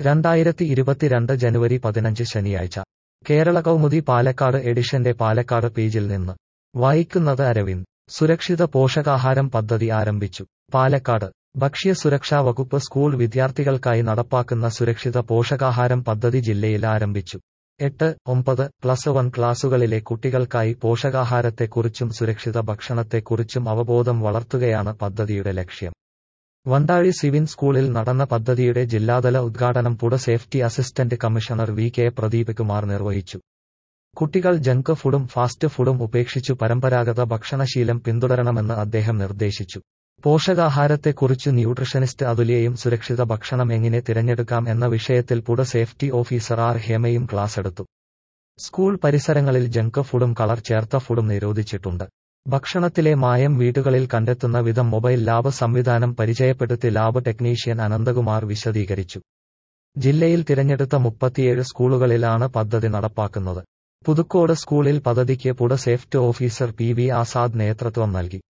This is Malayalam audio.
രണ്ടായിരത്തി ഇരുപത്തിരണ്ട് ജനുവരി പതിനഞ്ച് ശനിയാഴ്ച കേരള കൗമുദി പാലക്കാട് എഡിഷന്റെ പാലക്കാട് പേജിൽ നിന്ന് വായിക്കുന്നത് അരവിന്ദ് സുരക്ഷിത പോഷകാഹാരം പദ്ധതി ആരംഭിച്ചു പാലക്കാട് ഭക്ഷ്യസുരക്ഷാ വകുപ്പ് സ്കൂൾ വിദ്യാർത്ഥികൾക്കായി നടപ്പാക്കുന്ന സുരക്ഷിത പോഷകാഹാരം പദ്ധതി ജില്ലയിൽ ആരംഭിച്ചു എട്ട് ഒമ്പത് പ്ലസ് വൺ ക്ലാസുകളിലെ കുട്ടികൾക്കായി പോഷകാഹാരത്തെക്കുറിച്ചും സുരക്ഷിത ഭക്ഷണത്തെക്കുറിച്ചും അവബോധം വളർത്തുകയാണ് പദ്ധതിയുടെ ലക്ഷ്യം വണ്ടാഴി സിവിൻ സ്കൂളിൽ നടന്ന പദ്ധതിയുടെ ജില്ലാതല ഉദ്ഘാടനം food safety assistant commissioner V K Pradeep Kumar നിർവഹിച്ചു കുട്ടികൾ ജങ്ക് ഫുഡും ഫാസ്റ്റ് ഫുഡും ഉപേക്ഷിച്ചു പരമ്പരാഗത ഭക്ഷണശീലം പിന്തുടരണമെന്ന് അദ്ദേഹം നിർദ്ദേശിച്ചു പോഷകാഹാരത്തെക്കുറിച്ച് ന്യൂട്രിഷനിസ്റ്റ് അതുല്യയും സുരക്ഷിത ഭക്ഷണം എങ്ങനെ തിരഞ്ഞെടുക്കാം എന്ന വിഷയത്തിൽ പുട സേഫ്റ്റി ഓഫീസർ ആർ ഹേമയും ക്ലാസെടുത്തു സ്കൂൾ പരിസരങ്ങളിൽ ജങ്ക് ഫുഡും കളർ ചേർത്ത ഫുഡും നിരോധിച്ചിട്ടുണ്ട് ഭക്ഷണത്തിലെ മായം വീടുകളിൽ കണ്ടെത്തുന്ന വിധം മൊബൈൽ ലാബ് സംവിധാനം പരിചയപ്പെടുത്തി ലാബ് ടെക്നീഷ്യൻ അനന്തകുമാർ വിശദീകരിച്ചു ജില്ലയിൽ തിരഞ്ഞെടുത്ത മുപ്പത്തിയേഴ് സ്കൂളുകളിലാണ് പദ്ധതി നടപ്പാക്കുന്നത് പുതുക്കോട് സ്കൂളിൽ പദ്ധതിക്ക് food safety officer P V Azad നേതൃത്വം നൽകി